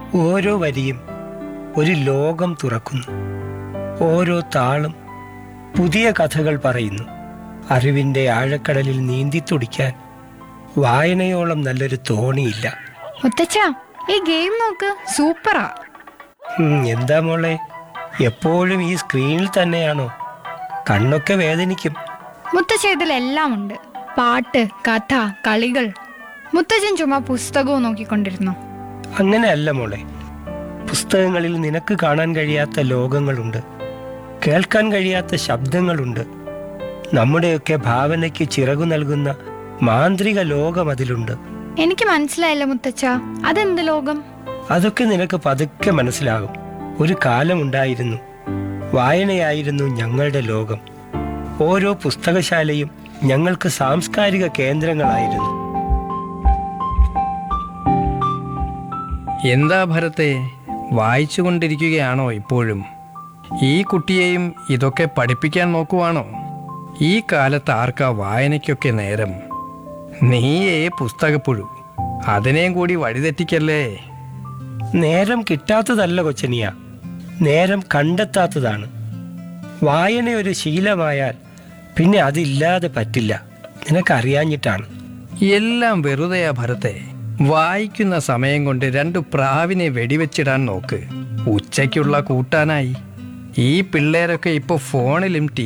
ഓരോ വരിയും ഒരു ലോകം തുറക്കുന്നു ഓരോ താളും പുതിയ കഥകൾ പറയുന്നു അറിവിൻ്റെ ആഴക്കടലിൽ നീന്തി തുടിക്കാൻ വായനയോളം നല്ലൊരു തോണിയില്ല മുത്തച്ഛ ഈ ഗെയിം നോക്ക് സൂപ്പറാ ഉം, എന്താ മോളെ എപ്പോഴും ഈ സ്ക്രീനിൽ തന്നെയാണോ കണ്ണൊക്കെ വേദനിക്കും മുത്തച്ഛ ഇതിലെല്ലാം ഉണ്ട് പാട്ട് കഥ കളികൾ മുത്തച്ഛൻ ചുമ്മാ പുസ്തകവും നോക്കിക്കൊണ്ടിരുന്നു അങ്ങനെയല്ല മോളെ പുസ്തകങ്ങളിൽ നിനക്ക് കാണാൻ കഴിയാത്ത ലോകങ്ങളുണ്ട് കേൾക്കാൻ കഴിയാത്ത ശബ്ദങ്ങളുണ്ട് നമ്മുടെയൊക്കെ ഭാവനയ്ക്ക് ചിറകു നൽകുന്ന മാന്ത്രിക ലോകം അതിലുണ്ട് എനിക്ക് മനസ്സിലായില്ല മുത്തച്ഛ അതെന്ത് ലോകം അതൊക്കെ നിനക്ക് പതുക്കെ മനസ്സിലാകും ഒരു കാലമുണ്ടായിരുന്നു വായനയായിരുന്നു ഞങ്ങളുടെ ലോകം ഓരോ പുസ്തകശാലയും ഞങ്ങൾക്ക് സാംസ്കാരിക കേന്ദ്രങ്ങളായിരുന്നു എന്താ ഭരത്തെ വായിച്ചുകൊണ്ടിരിക്കുകയാണോ ഇപ്പോഴും ഈ കുട്ടിയെയും ഇതൊക്കെ പഠിപ്പിക്കാൻ നോക്കുവാണോ ഈ കാലത്ത് ആർക്കാ വായനയ്ക്കൊക്കെ നേരം നീയേ പുസ്തകപ്പുഴു അതിനെയും കൂടി വഴിതെറ്റിക്കല്ലേ നേരം കിട്ടാത്തതല്ല കൊച്ചനിയ നേരം കണ്ടെത്താത്തതാണ് വായന ഒരു ശീലമായാൽ പിന്നെ അതില്ലാതെ പറ്റില്ല നിനക്കറിയാഞ്ഞിട്ടാണ് എല്ലാം വെറുതെയാ ഭരത്തെ വായിക്കുന്ന സമയം കൊണ്ട് രണ്ട് പ്രാവിനെ വെടിവെച്ചിടാൻ നോക്ക് ഉച്ചയ്ക്കുള്ള കൂട്ടാനായി ഈ പിള്ളേരൊക്കെ ഇപ്പോൾ ഫോണിലും ടി